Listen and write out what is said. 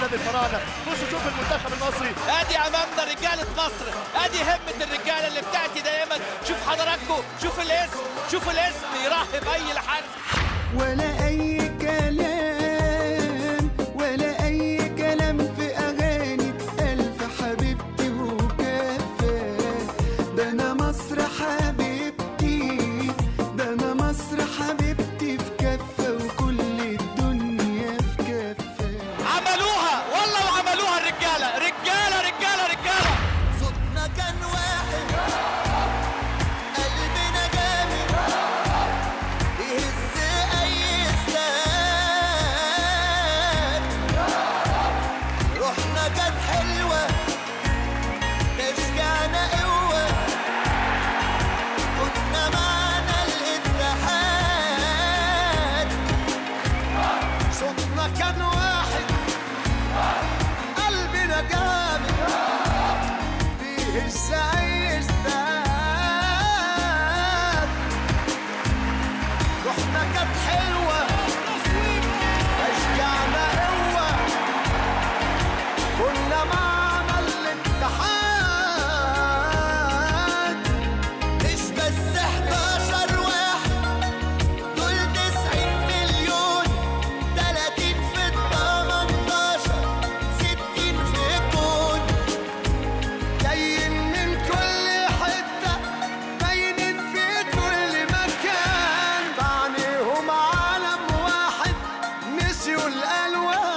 نادي الفراعنه خشوا شوف المنتخب المصري ادي امامنا رجاله مصر ادي همه الرجاله اللي بتاتي دايما شوف حضراتكم شوف الاسم شوف الاسم يرحب اي الحارس ولا أي كلام ولا أي كلام في أغاني ألف حبيبتي وكفى ده أنا مصر حبيبتي ده أنا مصر حبيبتي في كفة وكل الدنيا في كفة عملوها والله وعملوها الرجاله رجاله رجاله رجاله صوتنا كان واحد قلبنا جامد يهز أي استاد روحنا كانت حلوة تشجعنا قوة كنا معنا الاتحاد صوتنا كان واحد قلبنا جامد بيهز أي استاد روحنا كانت حلوة أشجعنا قوة كنا معنا الاتحاد مش بس 11 واحد دول 90 مليون 30 في ال 18 60 في الجون جايين من كل حتة باينين في كل مكان بعينيهم عالم واحد نسيوا الألوان